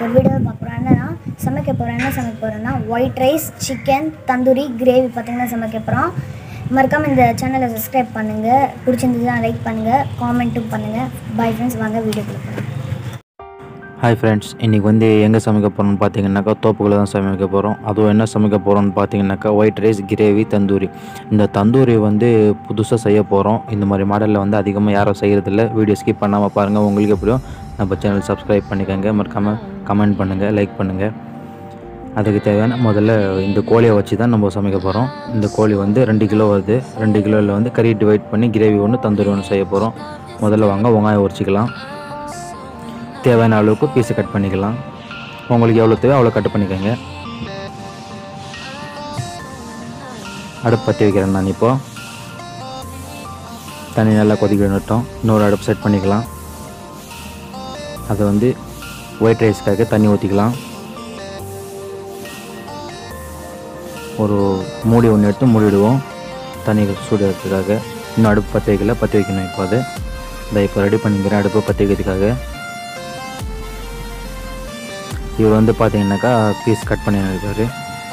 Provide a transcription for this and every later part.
ஒரு வீடியோ பார்க்க போகிறோம் என்னன்னா சமைக்க போகிறோம் என்ன சமைக்க போகிறோம்னா white rice chicken tandoori gravy பார்த்தீங்கன்னா சமைக்க போகிறோம் மறக்காமல் இந்த சேனலை சப்ஸ்கிரைப் பண்ணுங்கள் பிடிச்சிருந்ததுன்னா லைக் பண்ணுங்கள் காமெண்ட்டும் பண்ணுங்கள் பை ஃப்ரெண்ட்ஸ் வாங்க வீடியோ போகலாம் ஹாய் ஃப்ரெண்ட்ஸ் இன்றைக்கி வந்து எங்கே சமைக்க போகிறோம்னு பார்த்தீங்கன்னாக்கா தோப்புக்குள்ள தான் சமைக்க போகிறோம் அதுவும் என்ன சமைக்க போகிறோம்னு பார்த்தீங்கன்னாக்கா ஒயிட் ரைஸ் கிரேவி தந்தூரி இந்த தந்தூரி வந்து புதுசாக செய்ய போகிறோம் இந்த மாதிரி மாடலில் வந்து அதிகமாக யாரும் செய்கிறதில்ல வீடியோ ஸ்கிப் பண்ணாமல் பாருங்கள் உங்களுக்கு எப்படியும் நம்ம சேனல் சப்ஸ்கிரைப் பண்ணிக்கோங்க மறக்காமல் கமெண்ட் பண்ணுங்கள் லைக் பண்ணுங்கள் அதுக்கு தேவையான முதல்ல இந்த கோழியை வச்சு தான் நம்ம சமைக்க போகிறோம் இந்த கோழி வந்து ரெண்டு கிலோ வருது ரெண்டு கிலோவில் வந்து கறி டிவைட் பண்ணி கிரேவி ஒன்று தந்தூரி ஒன்று செய்ய போகிறோம் முதல்ல வாங்க வெங்காயம் உரிச்சிக்கலாம் தேவையான அளவுக்கு பீஸை கட் பண்ணிக்கலாம் உங்களுக்கு எவ்வளோ தேவை அவ்வளோ கட் பண்ணிக்கோங்க அடுப்பு பற்றி வைக்கிறேன் நான் இப்போது தண்ணி நல்லா கொதிக்க விடட்டும் இன்னொரு அடுப்பு செட் பண்ணிக்கலாம் அதை வந்து ஒயிட் ரைஸ்க்காக தண்ணி ஊற்றிக்கலாம் ஒரு மூடி ஒன்று எடுத்து மூடிடுவோம் தண்ணி சூடுறதுக்காக இன்னும் அடுப்பு பற்ற வைக்கல பற்ற வைக்கணும் இப்போ அது இதை இப்போ ரெடி பண்ணிக்கிறேன் அடுப்பு பற்ற வைக்கிறதுக்காக இவர் வந்து பார்த்தீங்கன்னாக்கா பீஸ் கட் பண்ணி இருக்காரு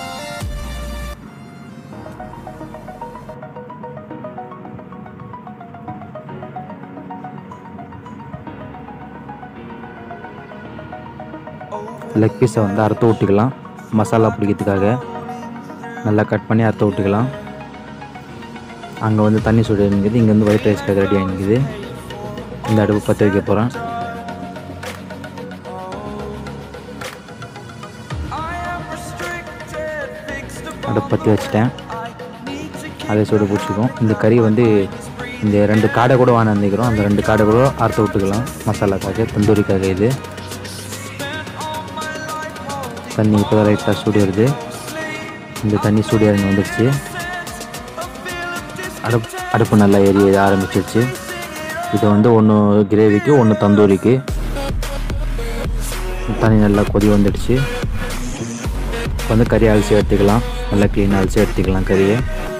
லெக் பீஸை வந்து அறுத்து விட்டுக்கலாம் மசாலா பிடிக்கிறதுக்காக நல்லா கட் பண்ணி அறுத்து விட்டுக்கலாம் அங்கே வந்து தண்ணி சுடு நிற்குது இங்கே வந்து ஒயிட் ரைஸ்க்காக ரெடி ஆகிக்குது இந்த அடுப்பு பற்ற வைக்க போகிறேன் அடுப்பு பற்றி வச்சுட்டேன் அதை சூடு பிடிச்சிக்கும் இந்த கறி வந்து இந்த ரெண்டு காடை கூட வாங்கிக்கிறோம் அந்த ரெண்டு காடை கூட அறுத்து விட்டுக்கலாம் மசாலாக்காக தந்தூரிக்காக இது தண்ணி இப்போ தான் லைட்டாக சூடு வருது இந்த தண்ணி சூடு இறங்கி வந்துடுச்சு அடுப்பு அடுப்பு நல்லா எரிய ஆரம்பிச்சிருச்சு இது வந்து ஒன்று கிரேவிக்கு ஒன்று தந்தூரிக்கு தண்ணி நல்லா கொதி வந்துடுச்சு இப்போ வந்து கறி அலசி எடுத்துக்கலாம் நல்லா க்ளீன் அலசி எடுத்துக்கலாம் கறியை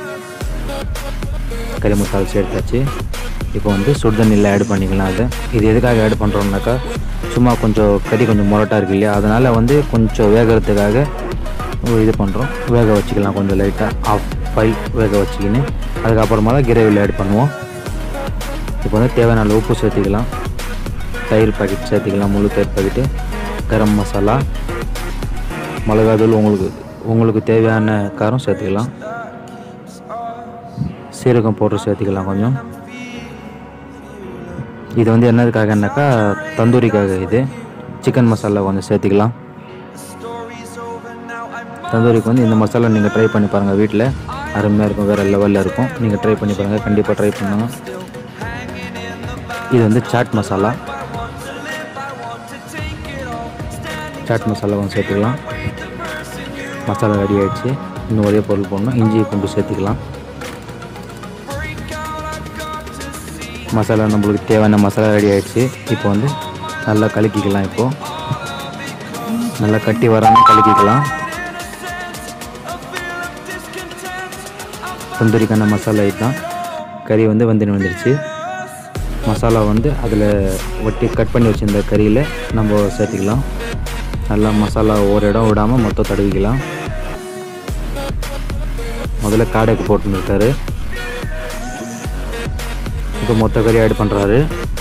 கறி முட்டை அலசி எடுத்தாச்சு இப்போ வந்து சுடுதண்ணியில் ஆட் பண்ணிக்கலாம் அதை இது எதுக்காக ஆட் பண்ணுறோம்னாக்கா சும்மா கொஞ்சம் கறி கொஞ்சம் முரட்டாக இருக்கு இல்லையா அதனால் வந்து கொஞ்சம் வேகிறதுக்காக இது பண்ணுறோம் வேக வச்சுக்கலாம் கொஞ்சம் லைட்டாக ஆஃப் ஃபைவ் வேக வச்சுக்கின்னு அதுக்கப்புறமா தான் கிரேவியில் ஆட் பண்ணுவோம் இப்போ வந்து தேவையான அளவு உப்பு சேர்த்துக்கலாம் தயிர் பாக்கெட் சேர்த்துக்கலாம் முழு தயிர் பாக்கெட்டு கரம் மசாலா மிளகாத்தூள் உங்களுக்கு உங்களுக்கு தேவையான காரம் சேர்த்துக்கலாம் சீரகம் பவுடர் சேர்த்துக்கலாம் கொஞ்சம் இது வந்து என்னதுக்காகனாக்கா தந்தூரிக்காக இது சிக்கன் மசாலா கொஞ்சம் சேர்த்துக்கலாம் தந்தூரிக்கு வந்து இந்த மசாலா நீங்கள் ட்ரை பண்ணி பாருங்கள் வீட்டில் அருமையாக இருக்கும் வேறு லெவலில் இருக்கும் நீங்கள் ட்ரை பண்ணி பாருங்கள் கண்டிப்பாக ட்ரை பண்ணுங்க இது வந்து சாட் மசாலா சாட் மசாலா கொஞ்சம் சேர்த்துக்கலாம் மசாலா ரெடி ஆகிடுச்சு இன்னும் ஒரே பொருள் போடணும் இஞ்சி பூண்டு சேர்த்துக்கலாம் மசாலா நம்மளுக்கு தேவையான மசாலா ரெடி ஆகிடுச்சு இப்போ வந்து நல்லா கலக்கிக்கலாம் இப்போது நல்லா கட்டி வராமல் கலக்கிக்கலாம் தந்தூரிக்கான மசாலா இதுதான் கறி வந்து வந்து வந்துடுச்சு மசாலா வந்து அதில் ஒட்டி கட் பண்ணி வச்சுருந்த கறியில் நம்ம சேர்த்துக்கலாம் நல்லா மசாலா ஒரு இடம் விடாமல் மொத்தம் தடவிக்கலாம் முதல்ல காடைக்கு போட்டுருக்காரு இப்போ மொத்த கறி ஆட் பண்ணுறாரு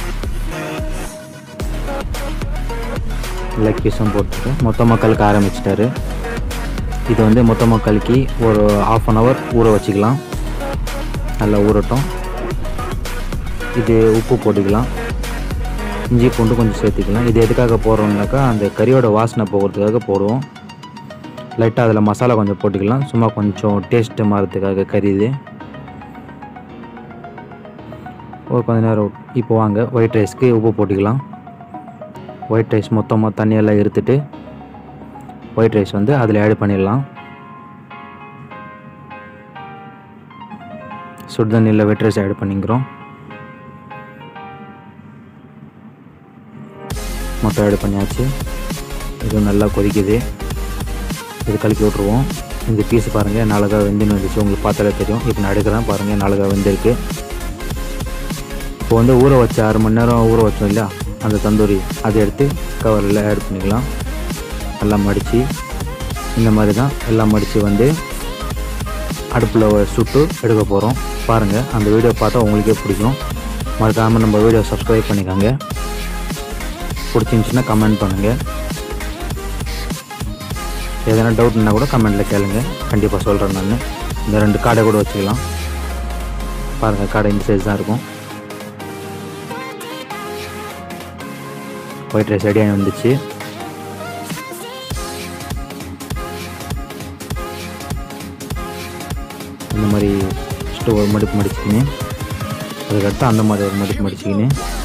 லெக் பீஸும் போட்டுட்டு மொத்தமாக கலக்க ஆரம்பிச்சிட்டாரு இது வந்து மொத்தமாக கலக்கி ஒரு ஆஃப் அன் ஹவர் ஊற வச்சுக்கலாம் நல்லா ஊறட்டும் இது உப்பு போட்டுக்கலாம் இஞ்சி பூண்டு கொஞ்சம் சேர்த்துக்கலாம் இது எதுக்காக போடுறோம்னாக்கா அந்த கறியோட வாசனை போகிறதுக்காக போடுவோம் லைட்டாக அதில் மசாலா கொஞ்சம் போட்டுக்கலாம் சும்மா கொஞ்சம் டேஸ்ட்டு மாறதுக்காக கறி இது ஒரு கொஞ்ச நேரம் இப்போ வாங்க ஒயிட் ரைஸ்க்கு உப்பு போட்டுக்கலாம் ஒயிட் ரைஸ் மொத்தமாக தண்ணியெல்லாம் எடுத்துட்டு ஒயிட் ரைஸ் வந்து அதில் ஆட் பண்ணிடலாம் சுடு தண்ணியில் ஒயிட் ரைஸ் ஆட் பண்ணிக்கிறோம் மொத்தம் ஆட் பண்ணியாச்சு இது நல்லா கொதிக்குது இது கலக்கி விட்ருவோம் இந்த பீஸ் பாருங்கள் என்ன அழகாக வெந்துன்னு வந்துச்சு உங்களுக்கு பார்த்தாலே தெரியும் இப்போ நான் எடுக்கிறேன் பாருங்கள் என்ன அழகாக வெந்திருக்கு இப்போ வந்து ஊற வச்ச அரை மணி நேரம் ஊற வச்சோம் இல்லையா அந்த தந்தூரி அதை எடுத்து கவரில் ஆட் பண்ணிக்கலாம் எல்லாம் மடித்து இந்த மாதிரி தான் எல்லாம் மடித்து வந்து அடுப்பில் சுட்டு எடுக்க போகிறோம் பாருங்கள் அந்த வீடியோ பார்த்தா உங்களுக்கே பிடிக்கும் மறக்காமல் நம்ம வீடியோ சப்ஸ்கிரைப் பண்ணிக்கோங்க பிடிச்சிருந்துச்சின்னா கமெண்ட் பண்ணுங்கள் எதனா டவுட்னா கூட கமெண்ட்டில் கேளுங்க கண்டிப்பாக சொல்கிறேன் நான் இந்த ரெண்டு காடை கூட வச்சுக்கலாம் பாருங்கள் காடை இந்த சைஸ் தான் இருக்கும் ஒயிட் ரைஸ் ரெடியாக வந்துச்சு இந்த மாதிரி ஃபஸ்ட்டு ஒரு மடிப்பு மடிச்சுக்கின்னு அதுக்கடுத்து அந்த மாதிரி ஒரு மடிப்பு மடிச்சுக்கின்னு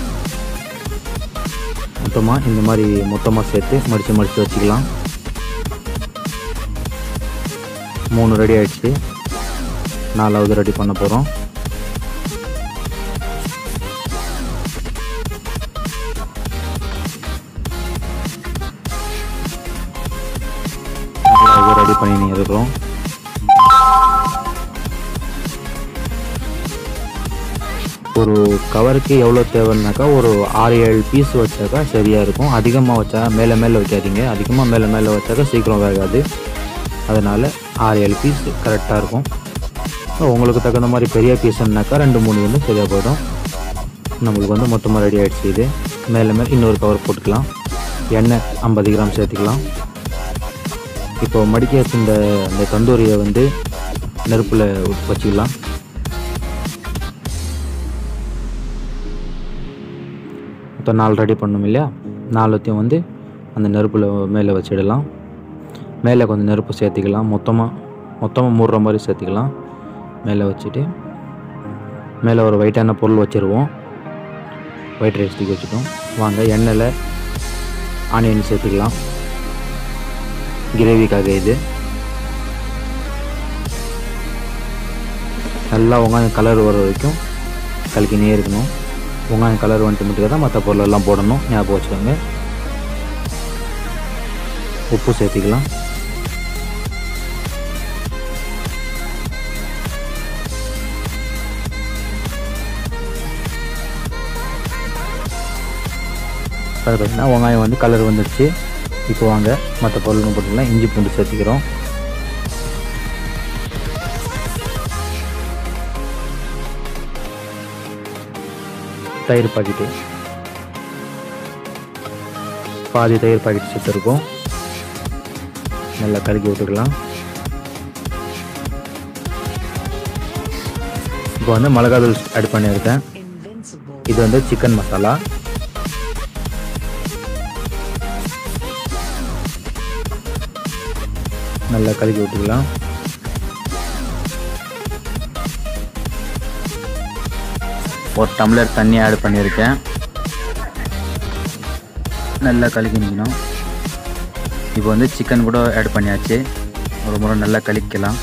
மொத்தமாக இந்த மாதிரி மொத்தமாக சேர்த்து மடித்து மடித்து வச்சுக்கலாம் மூணு ரெடி ஆயிடுச்சு நாலாவது ரெடி பண்ண போகிறோம் நாலாவது ரெடி பண்ணி இருக்கிறோம் ஒரு கவருக்கு எவ்வளோ தேவைன்னாக்கா ஒரு ஆறு ஏழு பீஸ் வச்சாக்கா சரியாக இருக்கும் அதிகமாக வச்சா மேலே மேலே வைக்காதீங்க அதிகமாக மேலே மேலே வச்சாக்கா சீக்கிரம் வேகாது அதனால் ஆறு ஏழு பீஸ் கரெக்டாக இருக்கும் உங்களுக்கு தகுந்த மாதிரி பெரிய பீஸ்னாக்கா ரெண்டு மூணு வந்து சரியாக போயிடும் நம்மளுக்கு வந்து மொத்தமாக ரெடி ஆகிடுச்சு இது மேலே மேலே இன்னொரு கவர் போட்டுக்கலாம் எண்ணெய் ஐம்பது கிராம் சேர்த்துக்கலாம் இப்போ மடிக்க வச்ச இந்த இந்த தந்தூரியை வந்து நெருப்பில் வச்சுக்கலாம் மொத்தம் நாலு ரெடி பண்ணோம் இல்லையா நாலுத்தையும் வந்து அந்த நெருப்பில் மேலே வச்சிடலாம் மேலே கொஞ்சம் நெருப்பு சேர்த்துக்கலாம் மொத்தமாக மொத்தமாக மூடுற மாதிரி சேர்த்துக்கலாம் மேலே வச்சுட்டு மேலே ஒரு ஒயிட்டான பொருள் வச்சுருவோம் ஒயிட் ரைஸ் தூக்கி வச்சுட்டோம் வாங்க எண்ணெயில் ஆனியன் சேர்த்துக்கலாம் கிரேவிக்காக இது நல்லா வெங்காயம் கலர் வர வரைக்கும் கலக்கினே இருக்கணும் வெங்காயம் கலர் வந்துட்டு மட்டும் தான் மற்ற பொருளெல்லாம் போடணும் ஞாபகம் வச்சுக்கோங்க உப்பு சேர்த்திக்கலாம் அது பார்த்தீங்கன்னா வெங்காயம் வந்து கலர் வந்துடுச்சு இப்போ வாங்க மற்ற பொருளுங்க போட்டுக்கலாம் இஞ்சி பூண்டு சேர்த்துக்கிறோம் தயிர் பாக்கெட்டு பாதி தயிர் பாக்கெட் சேர்த்துருக்கோம் நல்லா கலக்கி விட்டுக்கலாம் இப்போ வந்து மிளகாத்தூள் ஆட் பண்ணியிருக்கேன் இது வந்து சிக்கன் மசாலா நல்லா கலக்கி விட்டுக்கலாம் ஒரு டம்ளர் தண்ணி ஆட் பண்ணியிருக்கேன் நல்லா கலக்கிக்கணும் இப்போ வந்து சிக்கன் கூட ஆட் பண்ணியாச்சு ஒரு முறை நல்லா கலக்கலாம்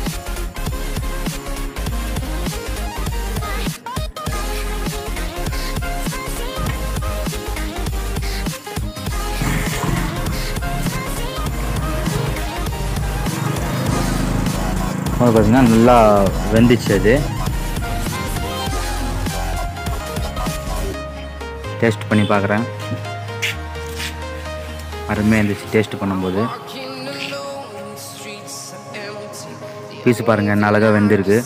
பார்த்தீங்கன்னா நல்லா வெந்துச்சு அது டேஸ்ட் பண்ணி பார்க்குறேன் அருமையாக இருந்துச்சு டேஸ்ட் பண்ணும்போது பீஸ் பாருங்கள் என்ன அழகாக வெந்திருக்கு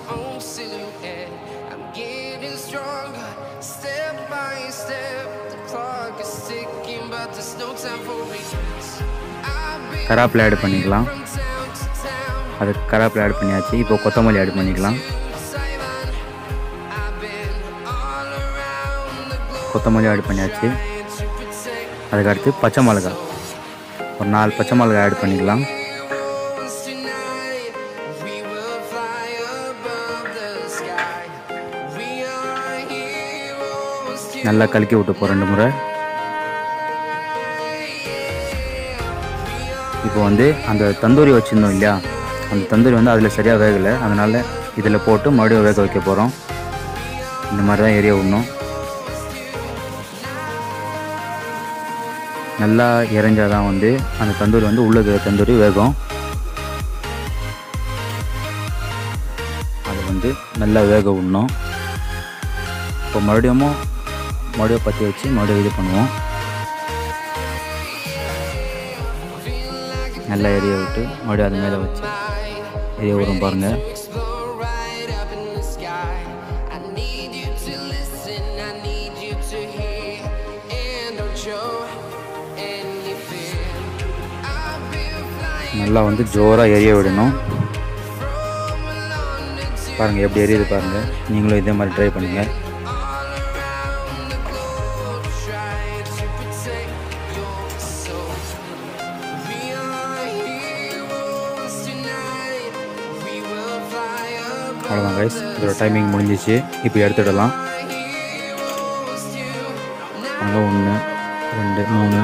கராப்பில் ஆட் பண்ணிக்கலாம் அது கராப்பில் ஆட் பண்ணியாச்சு இப்போ கொத்தமல்லி ஆட் பண்ணிக்கலாம் கொத்தமல்லி ஆட் பண்ணியாச்சு அதுக்கடுத்து பச்சை மிளகா ஒரு நாலு பச்சை மிளகா ஆட் பண்ணிக்கலாம் நல்லா கலக்கி விட்டு போ ரெண்டு முறை இப்போ வந்து அந்த தந்தூரி வச்சுருந்தோம் இல்லையா அந்த தந்தூரி வந்து அதில் சரியாக வேகலை அதனால் இதில் போட்டு மறுபடியும் வேக வைக்க போகிறோம் இந்த மாதிரி தான் எரிய விடணும் நல்லா இறஞ்சால் தான் வந்து அந்த தந்தூரி வந்து உள்ள இருக்கிற தந்தூரி வேகும் அது வந்து நல்லா வேக விடணும் இப்போ மறுபடியும் மறுபடியும் பற்றி வச்சு மறுபடியும் இது பண்ணுவோம் நல்லா எரிய விட்டு மறுபடியும் அது மேலே வச்சு எரிய வரும் பாருங்கள் explore right up in the sky. I need you to listen, I need you to hear, and don't show any fear. I've been flying நல்லா வந்து ஜோராக எரிய விடணும் from London to பாருங்கள் எப்படி எரியுது பாருங்கள் நீங்களும் இதே மாதிரி ட்ரை பண்ணுங்கள் all around the globe, trying to protect your soul. We are heroes tonight. We will fly above அவ்வளோதான் கைஸ் இதோட டைமிங் முடிஞ்சிச்சு இப்போ எடுத்துடலாம் heroes tonight. அங்கே ஒன்று ரெண்டு மூணு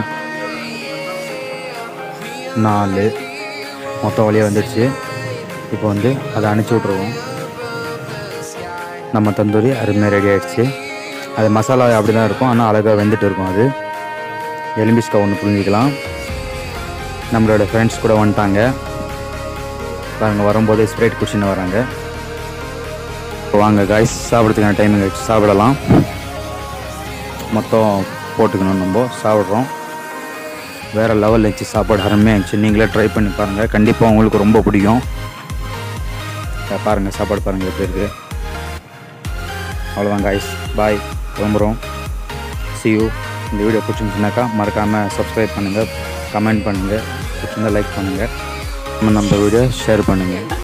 நாலு மொத்தம் வழியாக வந்துடுச்சு இப்போ வந்து அதை அனுப்பிச்சி விட்ருவோம் நம்ம தந்தூரி அருமையாக ரெடி ஆயிடுச்சு அது மசாலா அப்படி தான் இருக்கும் ஆனால் அழகாக வெந்துட்டு இருக்கும் அது எலும்பிஸ்கா ஒன்று புரிஞ்சிக்கலாம் நம்மளோட ஃப்ரெண்ட்ஸ் கூட வந்துட்டாங்க பாருங்க வரும்போது ஸ்ப்ரைட் குடிச்சுன்னு வராங்க இப்போ வாங்க காய்ஸ் சாப்பிட்றதுக்கான டைமிங் ஆயிடுச்சு சாப்பிடலாம் மொத்தம் போட்டுக்கணும் நம்ம சாப்பிட்றோம் வேறு லெவலில் இருந்துச்சு சாப்பாடு அருமையாக இருந்துச்சு நீங்களே ட்ரை பண்ணி பாருங்கள் கண்டிப்பாக உங்களுக்கு ரொம்ப பிடிக்கும் இதை பாருங்கள் சாப்பாடு பாருங்கள் எப்படி இருக்குது அவ்வளோதான் காய்ஸ் பாய் கிளம்புறோம் see you இந்த வீடியோ பிடிச்சிருந்துச்சுனாக்கா மறக்காமல் சப்ஸ்கிரைப் பண்ணுங்கள் கமெண்ட் பண்ணுங்கள் பிடிச்சிருந்தா லைக் பண்ணுங்கள் நம்ம நம்ம வீடியோ ஷேர் பண்ணுங்கள்